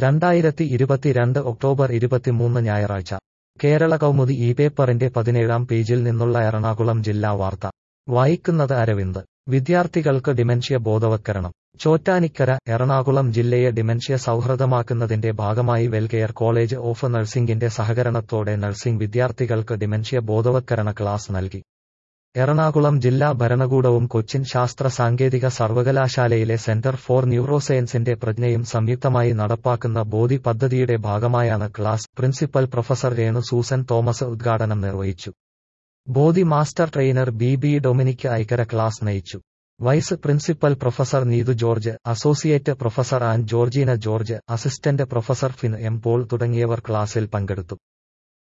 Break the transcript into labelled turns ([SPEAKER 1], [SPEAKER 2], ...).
[SPEAKER 1] രണ്ടായിരത്തി ഇരുപത്തിരണ്ട് ഒക്ടോബർ ഇരുപത്തിമൂന്ന് ഞായറാഴ്ച കേരള കൗമുദി ഈ പേപ്പറിന്റെ പതിനേഴാം പേജിൽ നിന്നുള്ള എറണാകുളം ജില്ലാ വാർത്ത വായിക്കുന്നത് അരവിന്ദ് വിദ്യാർത്ഥികൾക്ക് ഡിമെൻഷ്യ ബോധവത്കരണം ചോറ്റാനിക്കര എറണാകുളം ജില്ലയെ ഡിമെൻഷ്യ സൗഹൃദമാക്കുന്നതിന്റെ ഭാഗമായി വെൽകെയർ കോളേജ് ഓഫ് നഴ്സിംഗിന്റെ സഹകരണത്തോടെ നഴ്സിംഗ് വിദ്യാർത്ഥികൾക്ക് ഡിമെൻഷ്യ ബോധവത്കരണ ക്ലാസ് നൽകി എറണാകുളം ജില്ലാ ഭരണകൂടവും കൊച്ചിൻ ശാസ്ത്ര സാങ്കേതിക സർവകലാശാലയിലെ സെന്റർ ഫോർ ന്യൂറോസയൻസിന്റെ പ്രജ്ഞയും സംയുക്തമായി നടപ്പാക്കുന്ന ബോധി പദ്ധതിയുടെ ഭാഗമായാണ് class principal professor Renu Susan Thomas ഉദ്ഘാടനം നിർവഹിച്ചു Bodhi master trainer B B Dominic Aikkara class നയിച്ചു vice principal professor Neethu George associate professor Ann Georgina George assistant professor Finn M Paul തുടങ്ങിയവർ ക്ലാസിൽ പങ്കെടുത്തു